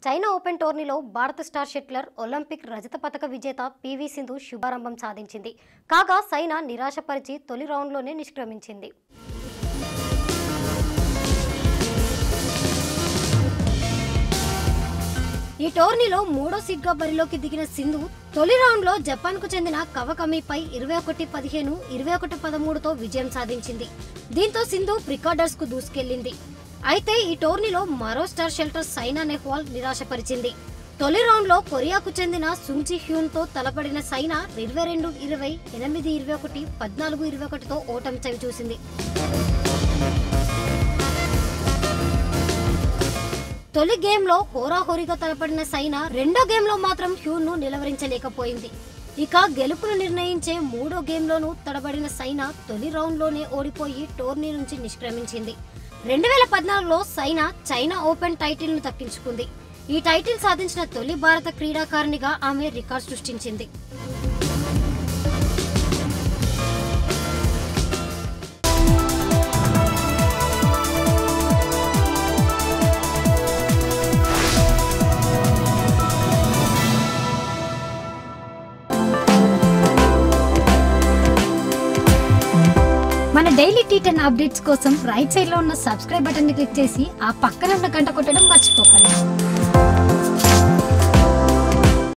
China open టోర్నీలో భారత star shuttler Olympic రజత పథక విజేత పివి సింధు శుభారంభం సాధించింది కాగా సైనా నిరాశపరిచి తొలి రౌండ్లోనే నిష్క్రమించింది ఈ టోర్నీలో మూడో సీడ్గా బరిలోకి దిగిన సింధు తొలి రౌండ్లో జపాన్కు చెందిన కవకమిపై ఇరవై ఒకటి పదిహేను ఇరవై ఒకటి పదమూడుతో విజయం సాధించింది దీంతో సింధు ప్రికార్డర్స్ కు దూసుకెళ్లింది అయితే ఈ టోర్నీలో మరో స్టార్ షెల్టర్ సైనా నెహ్వాల్ నిరాశపరిచింది తొలి రౌండ్లో కొరియాకు చెందిన సుంగ్జి హ్యూన్ తో తలపడిన సైనా ఇరవై రెండు ఇరవై ఎనిమిది ఇరవై ఒకటి పద్నాలుగు ఇరవై ఒకటితో ఓటమి చవి చూసింది తొలి గేమ్లో హోరాహోరీగా తలపడిన సైనా రెండో గేమ్లో మాత్రం హ్యూన్ ను నిలవరించలేకపోయింది ఇక గెలుపును నిర్ణయించే మూడో గేమ్లోనూ తడబడిన సైనా తొలి రౌండ్లోనే ఓడిపోయి టోర్నీ నుంచి నిష్క్రమించింది రెండు వేల పద్నాలుగులో సైనా చైనా ఓపెన్ టైటిల్ ను దక్కించుకుంది ఈ టైటిల్ సాధించిన తొలి భారత క్రీడాకారిణిగా ఆమె రికార్డ్ సృష్టించింది మన డైలీ టీ టెన్ అప్డేట్స్ కోసం రైట్ సైడ్ లో ఉన్న సబ్స్క్రైబ్ బటన్ ని క్లిక్ చేసి ఆ పక్కన ఉన్న గంట కొట్టడం మర్చిపోకండి